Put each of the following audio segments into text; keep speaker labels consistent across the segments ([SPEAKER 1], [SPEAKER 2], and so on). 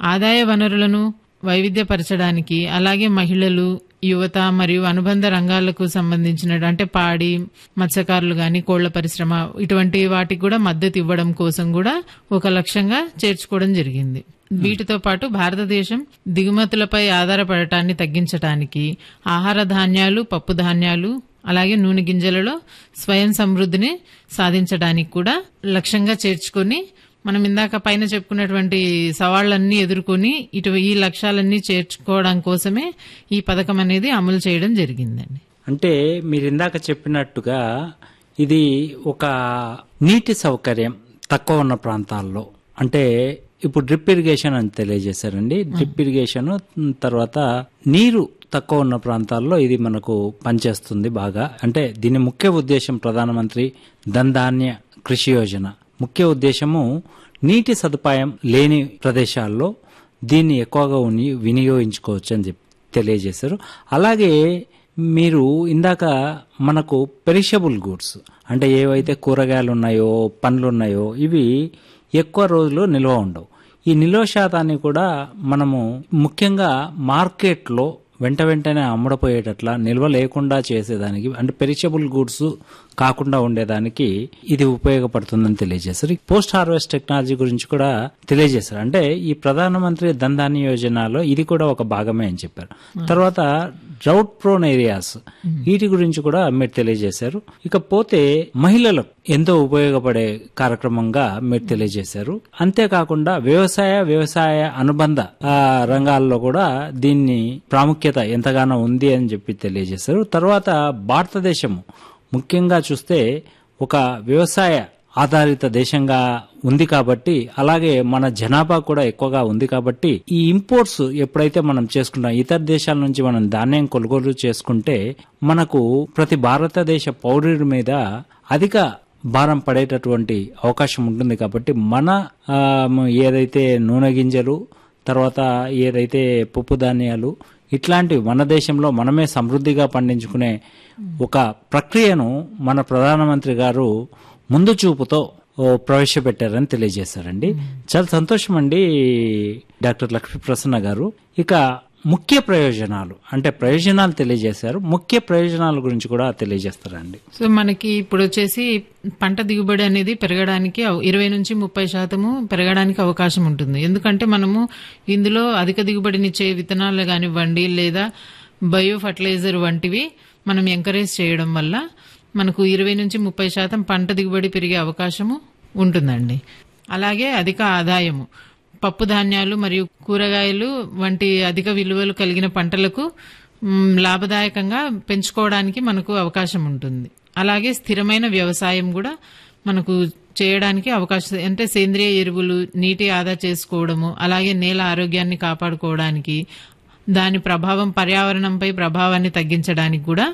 [SPEAKER 1] ఆదాయ వనరులను వైవిధ్యపరచడానికి అలాగే మహిళలు యువత మరియు అనుబంధ రంగాలకు సంబంధించిన అంటే పాడి మత్స్యకారులు గాని కోళ్ల పరిశ్రమ ఇటువంటి వాటికి కూడా మద్దతు ఇవ్వడం కోసం కూడా ఒక లక్ష్యంగా చేర్చుకోవడం జరిగింది వీటితో పాటు భారతదేశం దిగుమతులపై ఆధారపడటాన్ని తగ్గించడానికి ఆహార ధాన్యాలు పప్పు ధాన్యాలు అలాగే నూనె గింజలలో స్వయం సమృద్ధిని సాధించడానికి కూడా లక్ష్యంగా చేర్చుకొని మనం ఇందాక పైన చెప్పుకున్నటువంటి సవాళ్లన్నీ ఎదుర్కొని ఇటు ఈ లక్ష్యాలన్నీ చేర్చుకోవడం కోసమే ఈ పథకం అనేది అమలు చేయడం జరిగిందండి
[SPEAKER 2] అంటే మీరు ఇందాక చెప్పినట్టుగా ఇది ఒక నీటి సౌకర్యం తక్కువ ఉన్న ప్రాంతాల్లో అంటే ఇప్పుడు డ్రిప్ ఇరిగేషన్ అని తెలియజేశారండి డ్రిప్ ఇరిగేషన్ తర్వాత నీరు తక్కువ ఉన్న ప్రాంతాల్లో ఇది మనకు పనిచేస్తుంది బాగా అంటే దీని ముఖ్య ఉద్దేశం ప్రధానమంత్రి ధన్ ధాన్య కృషి యోజన ముఖ్య ఉద్దేశము నీటి సదుపాయం లేని ప్రదేశాల్లో దీన్ని ఎక్కువగా ఉని వినియోగించుకోవచ్చు అని చెప్పి తెలియజేశారు అలాగే మీరు ఇందాక మనకు పెరిషబుల్ గూడ్స్ అంటే ఏవైతే కూరగాయలు ఉన్నాయో పండ్లు ఉన్నాయో ఇవి ఎక్కువ రోజులు నిల్వ ఉండవు ఈ నిల్వ శాతాన్ని కూడా మనము ముఖ్యంగా మార్కెట్లో వెంట వెంటనే అమ్ముడపోయేటట్ల నిల్వ లేకుండా చేసేదానికి అంటే పెరిషబుల్ గూడ్స్ కాకుండా ఉండేదానికి ఇది ఉపయోగపడుతుందని తెలియజేశారు ఈ పోస్ట్ హార్వెస్ట్ టెక్నాలజీ గురించి కూడా తెలియజేశారు అంటే ఈ ప్రధానమంత్రి ధన్ ధాన్య యోజనలో ఇది కూడా ఒక భాగమే అని చెప్పారు తర్వాత డ్రౌట్ ప్రోన్ ఏరియాస్ వీటి గురించి కూడా మీరు తెలియజేశారు ఇకపోతే మహిళలకు ఎంతో ఉపయోగపడే కార్యక్రమంగా మీరు తెలియజేశారు అంతేకాకుండా వ్యవసాయ వ్యవసాయ అనుబంధ ఆ, రంగాల్లో కూడా దీన్ని ప్రాముఖ్యత ఎంతగానో ఉంది అని చెప్పి తెలియజేశారు తర్వాత భారతదేశము ముఖ్యంగా చూస్తే ఒక వ్యవసాయ ఆధారిత దేశంగా ఉంది కాబట్టి అలాగే మన జనాభా కూడా ఎక్కువగా ఉంది కాబట్టి ఈ ఇంపోర్ట్స్ ఎప్పుడైతే మనం చేసుకుంటాం ఇతర దేశాల నుంచి మనం ధాన్యం కొనుగోలు చేసుకుంటే మనకు ప్రతి భారతదేశ పౌరుడి మీద అధిక భారం పడేటటువంటి అవకాశం ఉంటుంది కాబట్టి మన ఆ, ఏదైతే నూనె గింజలు తర్వాత ఏదైతే పప్పు ధాన్యాలు ఇట్లాంటివి మన దేశంలో మనమే సమృద్ధిగా పండించుకునే ఒక ప్రక్రియను మన ప్రధానమంత్రి గారు ముందు చూపుతో ఓ, ప్రవేశపెట్టారని తెలియజేశారండి చాలా సంతోషం అండి డాక్టర్ లక్ష్మీ ప్రసన్న గారు ఇక ముఖ్య ప్రయోజనాలు అంటే ప్రయోజనాలు తెలియజేశారు ముఖ్య ప్రయోజనాల గురించి కూడా తెలియజేస్తారండి
[SPEAKER 1] సో మనకి ఇప్పుడు వచ్చేసి పంట దిగుబడి అనేది పెరగడానికి అవ- ఇరవై నుంచి ముప్పై శాతము పెరగడానికి అవకాశం ఉంటుంది ఎందుకంటే మనము ఇందులో అధిక దిగుబడినిచ్చే విత్తనాలు కానివ్వండి లేదా బయో ఫర్టిలైజర్ వంటివి మనం ఎంకరేజ్ చేయడం వల్ల మనకు ఇరవై నుంచి ముప్పై శాతం పంట దిగుబడి పెరిగే అవకాశము ఉంటుందండి అలాగే అధిక ఆదాయము పప్పు ధాన్యాలు మరియు కూరగాయలు వంటి అధిక విలువలు కలిగిన పంటలకు మ్, లాభదాయకంగా పెంచుకోవడానికి మనకు అవకాశం ఉంటుంది అలాగే స్థిరమైన వ్యవసాయం కూడా మనకు చేయడానికి అవకాశం అంటే సేంద్రియ ఎరువులు నీటి ఆదా చేసుకోవడము అలాగే నేల ఆరోగ్యాన్ని కాపాడుకోవడానికి దాని ప్రభావం పర్యావరణంపై ప్రభావాన్ని తగ్గించడానికి కూడా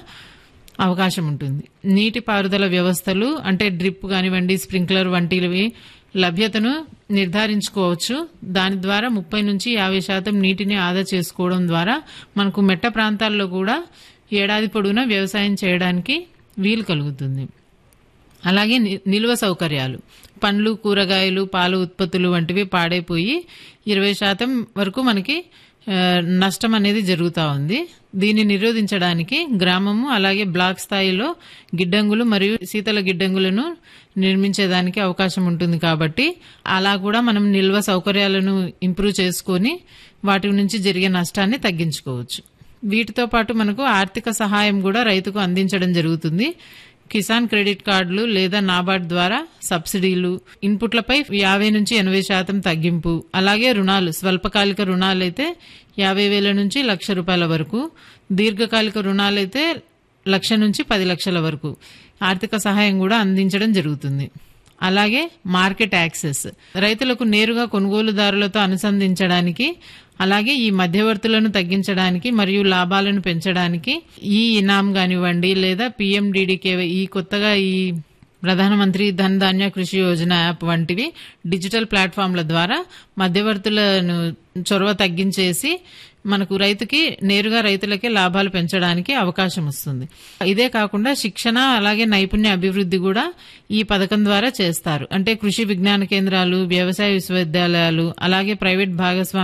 [SPEAKER 1] అవకాశం ఉంటుంది నీటిపారుదల వ్యవస్థలు అంటే డ్రిప్ కానివ్వండి స్ప్రింక్లర్ వంటివి లభ్యతను నిర్ధారించుకోవచ్చు దాని ద్వారా ముప్పై నుంచి యాభై శాతం నీటిని ఆదా చేసుకోవడం ద్వారా మనకు మెట్ట ప్రాంతాల్లో కూడా ఏడాది పొడవునా వ్యవసాయం చేయడానికి వీలు కలుగుతుంది అలాగే ని- నిల్వ సౌకర్యాలు పండ్లు కూరగాయలు పాలు ఉత్పత్తులు వంటివి పాడైపోయి ఇరవై శాతం వరకు మనకి ఆ, నష్టం అనేది జరుగుతూ ఉంది దీన్ని నిరోధించడానికి గ్రామము అలాగే బ్లాక్ స్థాయిలో గిడ్డంగులు మరియు శీతల గిడ్డంగులను నిర్మించేదానికి అవకాశం ఉంటుంది కాబట్టి అలా కూడా మనం నిల్వ సౌకర్యాలను ఇంప్రూవ్ చేసుకొని వాటి నుంచి జరిగే నష్టాన్ని తగ్గించుకోవచ్చు వీటితో పాటు మనకు ఆర్థిక సహాయం కూడా రైతుకు అందించడం జరుగుతుంది కిసాన్ క్రెడిట్ కార్డులు లేదా నాబార్డ్ ద్వారా సబ్సిడీలు ఇన్పుట్లపై యాభై నుంచి ఎనభై శాతం తగ్గింపు అలాగే రుణాలు స్వల్పకాలిక రుణాలైతే యాభై వేల నుంచి లక్ష రూపాయల వరకు దీర్ఘకాలిక రుణాలైతే లక్ష నుంచి పది లక్షల వరకు ఆర్థిక సహాయం కూడా అందించడం జరుగుతుంది అలాగే మార్కెట్ యాక్సెస్ రైతులకు నేరుగా కొనుగోలుదారులతో అనుసంధించడానికి అలాగే ఈ మధ్యవర్తులను తగ్గించడానికి మరియు లాభాలను పెంచడానికి ఈ ఇనాం కానివ్వండి లేదా పిఎండిడికే ఈ కొత్తగా ఈ ప్రధానమంత్రి ధన్ ధాన్య కృషి యోజన యాప్ వంటివి డిజిటల్ ప్లాట్ఫామ్ల ద్వారా మధ్యవర్తులను చొరవ తగ్గించేసి మనకు రైతుకి నేరుగా రైతులకే లాభాలు పెంచడానికి అవకాశం వస్తుంది ఇదే కాకుండా శిక్షణ అలాగే నైపుణ్య అభివృద్ధి కూడా ఈ పథకం ద్వారా చేస్తారు అంటే కృషి విజ్ఞాన కేంద్రాలు వ్యవసాయ విశ్వవిద్యాలయాలు అలాగే ప్రైవేట్ భాగస్వామ్య